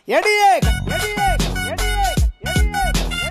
எடியே எடியே எடியே எடியே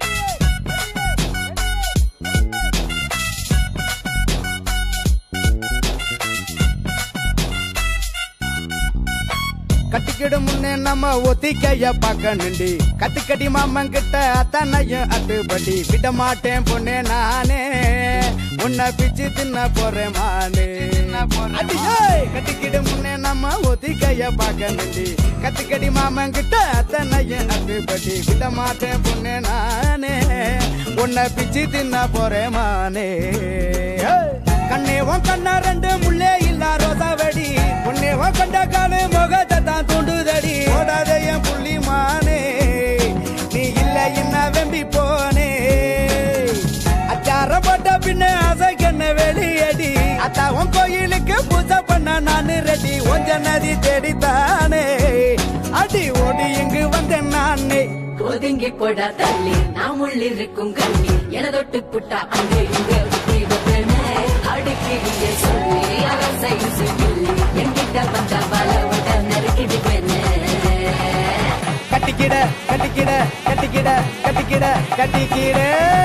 கட்டிக்கிடு முன்னே நம்ம ஒத்திக்கைய பார்க்கணுண்டி கத்துக்கடி மாமன் கிட்ட அத்தனையும் அட்டுப்படி விட மாட்டேன் பொண்ணே நானே உன்னை பிச்சு தின்ன போறேன் மானே அடியே, கட்டிக்கிடு முன்னே நம்ம ஒத்திக்கைய பார்க்கணுண்டி கத்துக்கடி மாமன் கிட்ட அத்தனையும் அட்டுப்படி விட மாட்டேன் பொண்ணே நானே உன்னை பிச்சு தின்ன போறேன் மானே ஏய். கண்ணே உன் கண்ணா ரெண்டு முள்ளே இல்ல ரோசாவடி உன்னே உன் கண்ட காலு முகத்தை தான் தூண்டுதடி ஓடாத என் புள்ளி மானே நீ இல்ல என்ன வெம்பி போனே அச்சார போட்ட பின்ன அசைக்கண்ண வெளியடி அத்தா உன் கோயிலுக்கு பூஜை பண்ண நானு ரெடி ஒஞ்ச நதி தேடித்தானே அடி ஓடி இங்கு வந்தேன் நானே ஒதுங்கி போடா தள்ளி நாம் உள்ளிருக்கும் கண்ணி என தொட்டு புட்டா அங்க இங்க ஊத்தி வைப்பேனே. அடுக்கிறிய சொல்லி அரசை கிள்ளி என்கிட்ட வந்த பலவட்ட நறுக்கிடுவேனே கட்டிக்கிட கட்டிக்கிட கட்டிக்கிட கட்டிக்கிட கட்டிக்கிட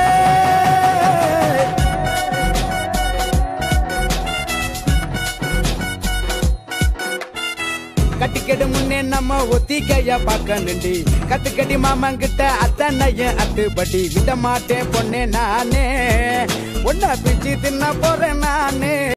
கட்டிக்கிடு முன்னே நம்ம ஒத்திக்கைய பார்க்கணுண்டி கத்துக்கடி மாமன் கிட்ட அத்தனையும் அத்துப்படி விட மாட்டேன் பொண்ணே நானே ஒன்ன பிச்சு தின்ன போறேன் நானே